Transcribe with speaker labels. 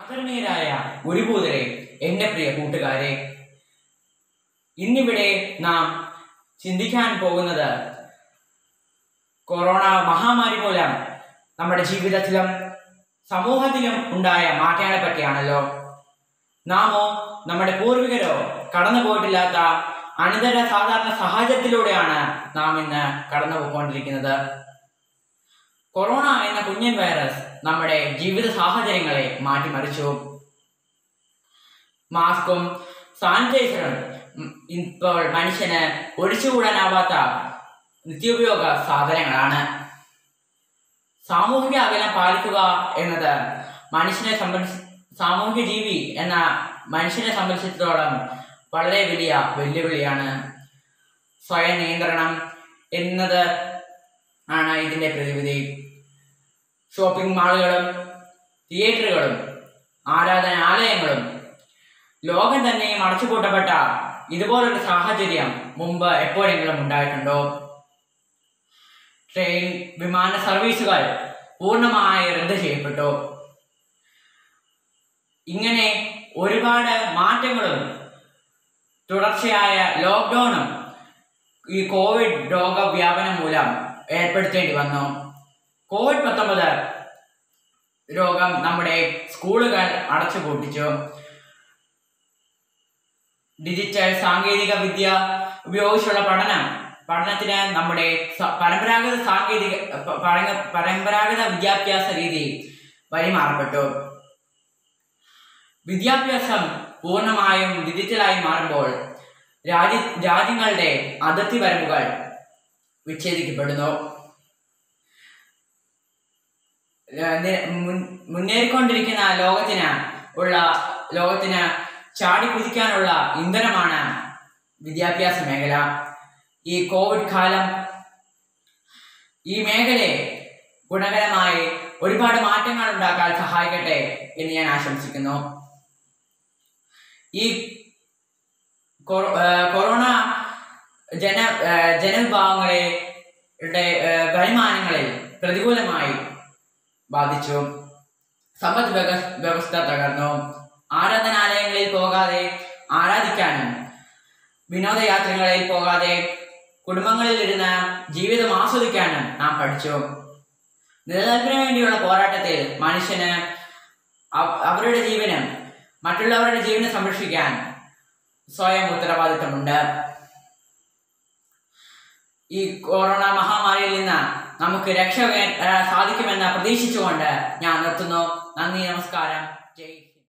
Speaker 1: ആദരണീയരായ ഗുരുഭൂതരെ എന്റെ പ്രിയ കൂട്ടുകാരെ ഇന്നിവിടെ നാം ചിന്തിക്കാൻ പോകുന്നത് കൊറോണ മഹാമാരി മൂലം നമ്മുടെ ജീവിതത്തിലും സമൂഹത്തിലും ഉണ്ടായ മാറ്റങ്ങളെ പറ്റിയാണല്ലോ നാമോ നമ്മുടെ പൂർവികരോ കടന്നു പോയിട്ടില്ലാത്ത അനിതര സാധാരണ സാഹചര്യത്തിലൂടെയാണ് നാം ഇന്ന് കടന്നു പോയിക്കൊണ്ടിരിക്കുന്നത് കൊറോണ എന്ന കുഞ്ഞൻ വൈറസ് നമ്മുടെ ജീവിത സാഹചര്യങ്ങളെ മാറ്റിമറിച്ചു മാസ്കും സാനിറ്റൈസറും ഉം, ഇപ്പോൾ മനുഷ്യന് ഒഴിച്ചുകൂടാനാവാത്ത നിത്യോപയോഗ സാധനങ്ങളാണ് സാമൂഹിക അകലം പാലിക്കുക എന്നത് മനുഷ്യനെ സംബന്ധിച്ച് സാമൂഹിക ജീവി എന്ന മനുഷ്യനെ സംബന്ധിച്ചിടത്തോളം വളരെ വലിയ വെല്ലുവിളിയാണ് സ്വയം നിയന്ത്രണം എന്നത് ആണ് ഇതിന്റെ പ്രതിവിധി ഷോപ്പിംഗ് മാളുകളും തിയേറ്ററുകളും ആരാധനാലയങ്ങളും ലോകം തന്നെ അടച്ചുപൂട്ടപ്പെട്ട ഇതുപോലൊരു സാഹചര്യം മുമ്പ് എപ്പോഴെങ്കിലും ഉണ്ടായിട്ടുണ്ടോ ട്രെയിൻ വിമാന സർവീസുകൾ പൂർണ്ണമായി റദ്ദ് ചെയ്യപ്പെട്ടു ഇങ്ങനെ ഒരുപാട് മാറ്റങ്ങളും തുടർച്ചയായ ലോക്ക്ഡൌണും ഈ കോവിഡ് രോഗവ്യാപനം മൂലം ഏർപ്പെടുത്തേണ്ടി വന്നു കോവിഡ് പത്തൊമ്പത് രോഗം നമ്മുടെ സ്കൂളുകൾ അടച്ചുപൂട്ടിച്ചു ഡിജിറ്റൽ സാങ്കേതിക വിദ്യ ഉപയോഗിച്ചുള്ള പഠനം പഠനത്തിന് നമ്മുടെ സ- പരമ്പരാഗത സാങ്കേതിക പ- പരങ്ക- പരമ്പരാഗത വിദ്യാഭ്യാസ രീതി വഴിമാറപ്പെട്ടു വിദ്യാഭ്യാസം പൂർണ്ണമായും ഡിജിറ്റലായി മാറുമ്പോൾ രാജ്യ രാജ്യങ്ങളുടെ അതിർത്തി വരമ്പുകൾ വിച്ഛേദിക്കപ്പെടുന്നു ഏർ നി- മുൻ- മുന്നേറിക്കൊണ്ടിരിക്കുന്ന ലോകത്തിന് ഉള്ള ലോകത്തിന് ചാടി കുതിക്കാനുള്ള ഇന്ധനമാണ് വിദ്യാഭ്യാസ മേഖല ഈ കോവിഡ് കാലം ഈ മേഖലയെ ഗുണകരമായി ഒരുപാട് മാറ്റങ്ങൾ ഉണ്ടാക്കാൻ സഹായിക്കട്ടെ എന്ന് ഞാൻ ആശംസിക്കുന്നു ഈ കൊറോ- ഏർ കൊറോണ ജന ഏർ ജനവിഭാഗങ്ങളെ യുടെ, ഏർ വരുമാനങ്ങളിൽ പ്രതികൂലമായി ബാധിച്ചു സമ്പദ് വ്യവ- വ്യവസ്ഥ തകർന്നു ആരാധനാലയങ്ങളിൽ പോകാതെ ആരാധിക്കാനും വിനോദയാത്രകളിൽ പോകാതെ കുടുംബങ്ങളിൽ ഇരുന്ന് ജീവിതം ആസ്വദിക്കാനും നാം പഠിച്ചു നിലനിൽപ്പിന് വേണ്ടിയുള്ള പോരാട്ടത്തിൽ മനുഷ്യന് അവ- അവരുടെ ജീവനും മറ്റുള്ളവരുടെ ജീവനെ സംരക്ഷിക്കാൻ സ്വയം ഉത്തരവാദിത്തമുണ്ട് ഈ കൊറോണ മഹാമാരിയിൽ നിന്ന് നമുക്ക് രക്ഷ വേ- ഏർ സാധിക്കുമെന്ന് പ്രതീക്ഷിച്ചുകൊണ്ട് ഞാൻ നിർത്തുന്നു നന്ദി നമസ്കാരം ജയ് ഹിന്ദ്.